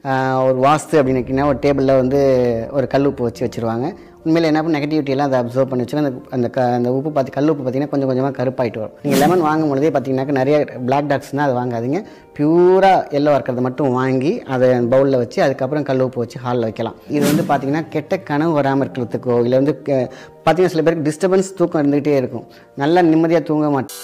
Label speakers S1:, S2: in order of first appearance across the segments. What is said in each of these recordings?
S1: ஆஹ், ஒரு வாஸ்து அப்படின்னு ஒரு டேபிளில் வந்து ஒரு கல் உப்பு வச்சு வச்சுருவாங்க உண்மையில் என்ன பண்ண நெகட்டிவிட்டியெல்லாம் அதை அப்சர்வ் பண்ணி வச்சுன்னா அந்த அந்த க அந்த உப்பு பார்த்து கல் உப்பு பார்த்தீங்கன்னா கொஞ்சம் கொஞ்சமாக கருப்பாயிட்டு வரும் நீங்கள் லெமன் வாங்கும் பொழுதே பார்த்தீங்கன்னாக்கா நிறைய பிளாக் டாக்ஸ்னால் அது வாங்காதீங்க பியூராக எல்லோ இருக்கிறத மட்டும் வாங்கி அதை பவுலில் வச்சு அதுக்கப்புறம் கல் உப்பு வச்சு ஹாலில் வைக்கலாம் இது வந்து பார்த்தீங்கன்னா கெட்ட கனவு வராமல் இருக்கிறதுக்கோ இல்லை வந்து க- பார்த்தீங்கன்னா சில பேருக்கு டிஸ்டர்பன்ஸ் தூக்கம் இருந்துகிட்டே இருக்கும் நல்லா நிம்மதியாக தூங்க மாட்டேன்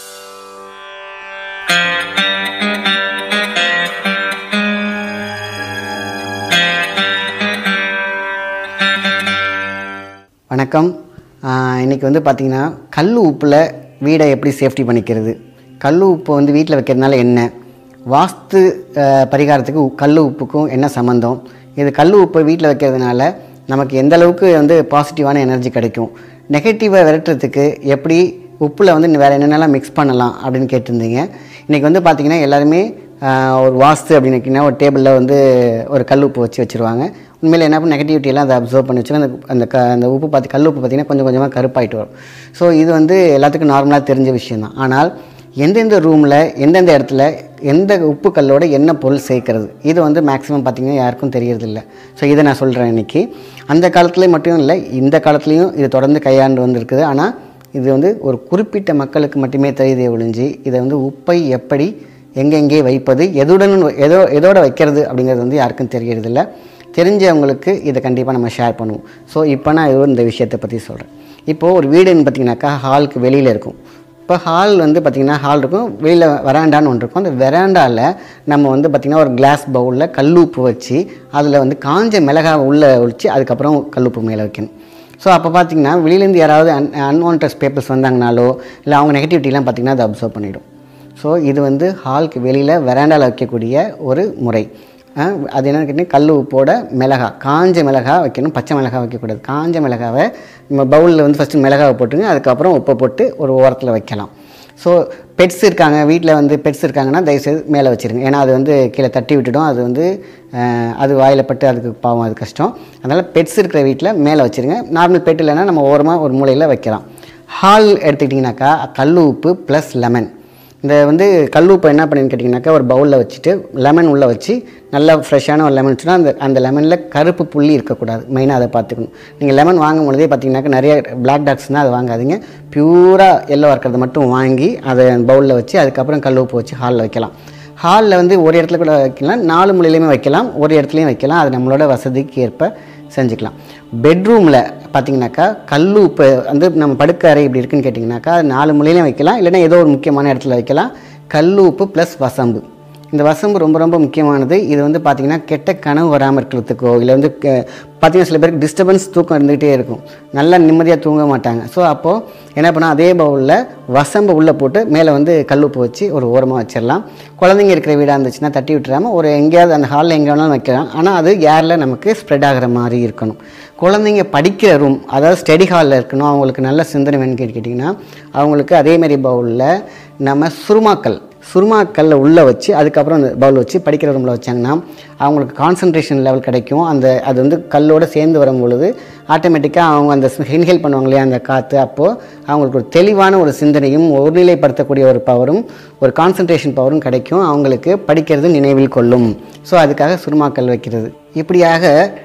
S1: வணக்கம் ஆஹ் இன்னைக்கு வந்து பார்த்திங்கன்னா கல் உப்பில் வீடை எப்படி சேஃப்டி பண்ணிக்கிறது கல் உப்பு வந்து வீட்டில் வைக்கிறதுனால என்ன வாஸ்து ஆஹ் பரிகாரத்துக்கு உ- கல் உப்புக்கும் என்ன சம்மந்தம் இது கல் உப்பை வீட்டில் வைக்கிறதுனால நமக்கு எந்த அளவுக்கு வந்து பாசிட்டிவான எனர்ஜி கிடைக்கும் நெகட்டிவை விரட்டுறதுக்கு எப்படி உப்பில் வந்து வேறு என்னென்னலாம் மிக்ஸ் பண்ணலாம் அப்படின்னு கேட்டிருந்தீங்க இன்றைக்கி வந்து பார்த்திங்கன்னா எல்லாருமே ஆஹ் ஒரு வாஸ்து அப்படின்னு ஒரு டேபிளில் வந்து ஒரு கல் உப்பு வச்சு வச்சுருவாங்க உண்மையில் என்ன பண்ண நெகட்டிவிட்டியெல்லாம் அதை அப்சர்வ் பண்ணி வச்சுன்னா அந்த அந்த க அந்த உப்பு பார்த்து கல் உப்பு பார்த்திங்கன்னா கொஞ்சம் கொஞ்சமாக கருப்பாயிட்டு வரும் ஸோ இது வந்து எல்லாத்துக்கும் நார்மலாக தெரிஞ்ச விஷயந்தான் ஆனால் எந்தெந்த ரூமில் எந்தெந்த இடத்துல எந்த உப்பு கல்லோட என்ன பொருள் சேர்க்கறது இது வந்து மேக்ஸிமம் பார்த்திங்கன்னா யாருக்கும் தெரியறதில்ல ஸோ இதை நான் சொல்கிறேன் இன்றைக்கி அந்த காலத்துல மட்டும் இல்லை இந்த காலத்துலேயும் இது தொடர்ந்து கையாண்டு வந்திருக்குது ஆனால் இது வந்து ஒரு குறிப்பிட்ட மக்களுக்கு மட்டுமே தெரியுதே ஒழிஞ்சு இதை வந்து உப்பை எப்படி எங்கெங்கே வைப்பது எதுடன் எதோ எதோட வைக்கிறது அப்படிங்கிறது வந்து யாருக்கும் தெரியறதில்ல தெரிஞ்சவங்களுக்கு இதை கண்டிப்பாக நம்ம ஷேர் பண்ணுவோம் ஸோ இப்போ நான் இது இந்த விஷயத்தை பற்றி சொல்கிறேன் இப்போது ஒரு வீடுன்னு பார்த்தீங்கன்னாக்கா ஹாலுக்கு வெளியில் இருக்கும் இப்போ ஹால் வந்து பார்த்திங்கன்னா ஹால் இருக்கும் வெளியில் வெராண்டான்னு ஒன்று இருக்கும் அந்த வெராண்டாவில் நம்ம வந்து பார்த்திங்கன்னா ஒரு கிளாஸ் பவுலில் கல்லுப்பு வச்சு அதில் வந்து காஞ்ச மிளகாய் உள்ளே ஒழிச்சு அதுக்கப்புறம் கல்லுப்பு மேலே வைக்கணும் ஸோ அப்போ பார்த்தீங்கன்னா வெளியிலேருந்து யாராவது அன் அன்வான்ட் பேப்பர்ஸ் வந்தாங்கனாலோ இல்லை அவங்க நெகட்டிவிட்டிலாம் பார்த்திங்கன்னா அதை அப்சர்வ் பண்ணிடும் ஸோ இது வந்து ஹாலுக்கு வெளியில் வெராண்டாவில் வைக்கக்கூடிய ஒரு முறை அஹ் அது என்னென்னு கேட்டிங்கன்னா கல் உப்போட மிளகா காஞ்ச மிளகா வைக்கணும் பச்சை மிளகா வைக்கக்கூடாது காஞ்ச மிளகாவை நம்ம பவுலில் வந்து ஃபஸ்ட்டு மிளகாவை போட்டுங்க அதுக்கப்புறம் உப்பை போட்டு ஒரு ஓரத்தில் வைக்கலாம் ஸோ பெட்ஸ் இருக்காங்க வீட்டில் வந்து பெட்ஸ் இருக்காங்கன்னா தயவுசெய்து மேலே வச்சுருங்க ஏன்னா அது வந்து கீழே தட்டி விட்டுடும் அது வந்து அஹ், அது வாயில் பட்டு அதுக்கு பாவம் அது கஷ்டம் அதனால் பெட்ஸ் இருக்கிற வீட்டில் மேலே வச்சுருங்க நார்மல் பெட் இல்லைன்னா நம்ம ஓரமாக ஒரு மூலையில் வைக்கலாம் ஹால் எடுத்துக்கிட்டிங்கனாக்கா கல் உப்பு ப்ளஸ் லெமன் இந்த வந்து கல் உப்பு என்ன பண்ணுன்னு கேட்டிங்கனாக்கா ஒரு பவுலில் வச்சுட்டு லெமன் உள்ளே வச்சு நல்லா ஃப்ரெஷ்ஷான ஒரு லெமன் வச்சுன்னா அந்த அந்த லெமனில் கருப்பு புள்ளி இருக்கக்கூடாது மெயினாக அதை பார்த்துக்கணும் நீங்கள் லெமன் வாங்கும் பொழுதே பார்த்தீங்கன்னாக்கா நிறைய பிளாக் டாக்ஸ்னால் அதை வாங்காதீங்க பியூராக எல்லோ இருக்கிறத மட்டும் வாங்கி அதை பவுலில் வச்சு அதுக்கப்புறம் கல் உப்பு வச்சு ஹாலில் வைக்கலாம் ஹாலில் வந்து ஒரு இடத்துல கூட வைக்கலாம் நாலு மூலையிலையுமே வைக்கலாம் ஒரு இடத்துலையும் வைக்கலாம் அது நம்மளோட வசதிக்கு ஏற்ப செஞ்சுக்கலாம் பெட்ரூமில் பார்த்தீங்கன்னாக்கா கல் உப்பு வந்து நம்ம படுக்க அறை இப்படி இருக்குன்னு கேட்டிங்கனாக்கா அது நாலு மூலையிலையும் வைக்கலாம் இல்லைன்னா ஏதோ ஒரு முக்கியமான இடத்துல வைக்கலாம் கல் உப்பு ப்ளஸ் வசம்பு இந்த வசம்பு ரொம்ப ரொம்ப முக்கியமானது இது வந்து பார்த்திங்கன்னா கெட்ட கனவு வராமல் இருக்கிறதுக்கோ இல்லை வந்து க- பார்த்தீங்கன்னா சில பேருக்கு டிஸ்டர்பன்ஸ் தூக்கம் இருந்துகிட்டே இருக்கும் நல்லா நிம்மதியாக தூங்க மாட்டாங்க ஸோ அப்போது என்ன பண்ணால் அதே பவுலில் வசம்பு உள்ளே போட்டு மேலே வந்து கல்லுப்பு வச்சு ஒரு ஓரமாக வச்சிடலாம் குழந்தைங்க இருக்கிற வீடாக இருந்துச்சுன்னா தட்டி விட்டுறாமல் ஒரு எங்கேயாவது அந்த ஹாலில் எங்கே வேணாலும் வைக்கலாம் ஆனால் அது ஏரில் நமக்கு ஸ்ப்ரெட் ஆகிற மாதிரி இருக்கணும் குழந்தைங்க படிக்கிற ரூம் அதாவது ஸ்டடி ஹாலில் இருக்கணும் அவங்களுக்கு நல்ல சிந்தனை வேணும்னு கேட்டிங்கன்னா அவங்களுக்கு அதேமாரி பவுலில் நம்ம சுருமாக்கல் சுருமாக்கல்ல உள்ளே வச்சு அதுக்கப்புறம் அந்த பவுல் வச்சு படிக்கிற ரூமில் வச்சாங்கன்னா அவங்களுக்கு கான்சன்ட்ரேஷன் லெவல் கிடைக்கும் அந்த அது வந்து கல்லோடு சேர்ந்து வரும் பொழுது ஆட்டோமேட்டிக்காக அவங்க அந்த இன்ஹேல் பண்ணுவாங்க இல்லையா அந்த காற்று அப்போது அவங்களுக்கு ஒரு தெளிவான ஒரு சிந்தனையும் ஒருநிலைப்படுத்தக்கூடிய ஒரு பவரும் ஒரு கான்சன்ட்ரேஷன் பவரும் கிடைக்கும் அவங்களுக்கு படிக்கிறது நினைவில் கொள்ளும் ஸோ அதுக்காக சுருமாக்கல் வைக்கிறது இப்படியாக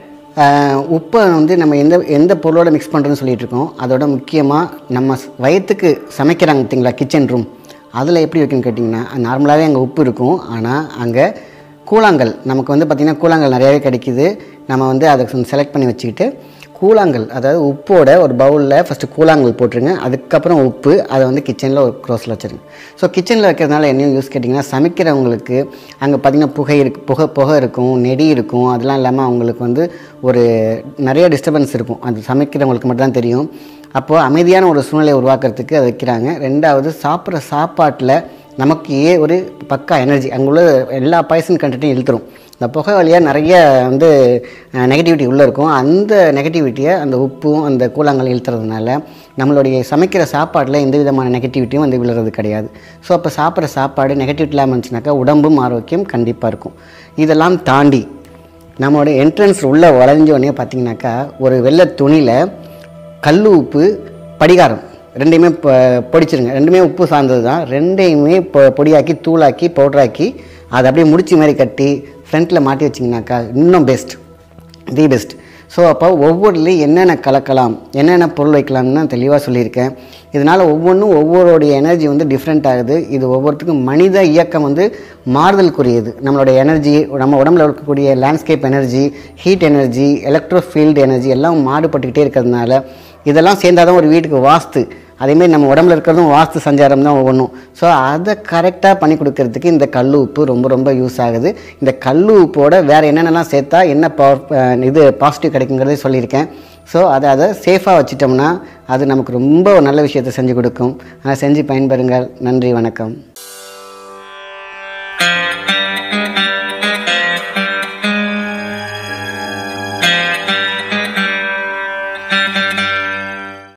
S1: ஆஹ், உப்பை வந்து நம்ம எந்த எந்த பொருளோட மிக்ஸ் பண்ணுறோன்னு சொல்லிட்டு இருக்கோம் அதோட முக்கியமாக நம்ம ஸ்- வயிற்றுக்கு சமைக்கிறாங்க பார்த்தீங்களா கிச்சன் ரூம் அதில் எப்படி வைக்கணும்னு கேட்டிங்கன்னா நார்மலாகவே அங்கே உப்பு இருக்கும் ஆனால் அங்கே கூழாங்கல் நமக்கு வந்து பார்த்திங்கன்னா கூழாங்கல் நிறையாவே கிடைக்குது நம்ம வந்து அதை செலக்ட் பண்ணி வச்சுக்கிட்டு கூழாங்கல் அதாவது உப்போட ஒரு பவுலில் ஃபஸ்ட்டு கூழாங்கல் போட்டுருங்க அதுக்கப்புறம் உப்பு அதை வந்து கிச்சனில் ஒரு க்ரோஸில் வச்சுருங்க ஸோ கிச்சனில் வைக்கிறதுனால என்ன யூஸ் கேட்டிங்கன்னா சமைக்கிறவங்களுக்கு அங்கே பார்த்திங்கன்னா புகை இருக்கு புகை புகை இருக்கும் நெடி இருக்கும் அதெல்லாம் இல்லாமல் அவங்களுக்கு வந்து ஒரு நிறைய டிஸ்டர்பன்ஸ் இருக்கும் அது சமைக்கிறவங்களுக்கு மட்டும் தான் தெரியும் அப்போது அமைதியான ஒரு சூழ்நிலையை உருவாக்குறதுக்கு அதை வைக்கிறாங்க ரெண்டாவது சாப்பிட்ற சாப்பாட்டில் நமக்கு ஏ ஒரு பக்கா எனர்ஜி அங்கே உள்ள எல்லா பாய்சன் கண்டென்ட்டையும் இழுத்துரும் இந்த புகை வழியாக நிறைய வந்து நெகட்டிவிட்டி உள்ளே இருக்கும் அந்த நெகட்டிவிட்டியை அந்த உப்பும் அந்த கூழாங்கல் இழுத்துறதுனால நம்மளுடைய சமைக்கிற சாப்பாட்டில் எந்த விதமான நெகட்டிவிட்டியும் வந்து விழுறது கிடையாது ஸோ அப்போ சாப்பிட்ற சாப்பாடு நெகட்டிவிட்டி இல்லாமல் இருந்துச்சுனாக்கா உடம்பும் ஆரோக்கியம் கண்டிப்பாக இருக்கும் இதெல்லாம் தாண்டி நம்மளோட என்ட்ரன்ஸ் உள்ளே வளைஞ்ச உடனே பார்த்தீங்கன்னாக்கா ஒரு வெள்ளை துணியில் கல் உப்பு படிகாரம் ரெண்டையுமே பொ பொடிச்சிருங்க ரெண்டுமே உப்பு சார்ந்தது தான் ரெண்டையுமே பொ பொடியாக்கி தூளாக்கி பவுடராக்கி அதை அப்படியே முடிச்சு மாதிரி கட்டி ஃப்ரண்ட்டில் மாட்டி வச்சிங்கனாக்கா இன்னும் பெஸ்ட் தி பெஸ்ட் ஸோ அப்போ ஒவ்வொருலையும் என்னென்ன கலக்கலாம் என்னென்ன பொருள் வைக்கலாம்னு நான் தெளிவாக சொல்லியிருக்கேன் இதனால் ஒவ்வொன்றும் ஒவ்வொருடைய எனர்ஜி வந்து டிஃப்ரெண்ட் ஆகுது இது ஒவ்வொருத்துக்கும் மனித இயக்கம் வந்து மாறுதலுக்குரியது நம்மளுடைய எனர்ஜி நம்ம உடம்புல இருக்கக்கூடிய landscape energy heat energy electro field energy எல்லாம் மாறுபட்டுக்கிட்டே இருக்கிறதுனால இதெல்லாம் சேர்ந்தாதான் தான் ஒரு வீட்டுக்கு வாஸ்து அதேமாரி நம்ம உடம்புல இருக்கிறதும் வாஸ்து சஞ்சாரம் தான் ஒவ்வொன்றும் ஸோ அதை கரெக்டாக பண்ணி கொடுக்கறதுக்கு இந்த கல் உப்பு ரொம்ப ரொம்ப யூஸ் ஆகுது இந்த கல் உப்போட வேறு என்னென்னலாம் சேர்த்தா என்ன பவர் இது பாசிட்டிவ் கிடைக்குங்கிறதே சொல்லியிருக்கேன் ஸோ அதை அதை சேஃபாக வச்சிட்டோம்னா அது நமக்கு ரொம்ப ஒரு நல்ல விஷயத்தை செஞ்சு கொடுக்கும் அதை செஞ்சு பயன்பெறுங்கள் நன்றி வணக்கம்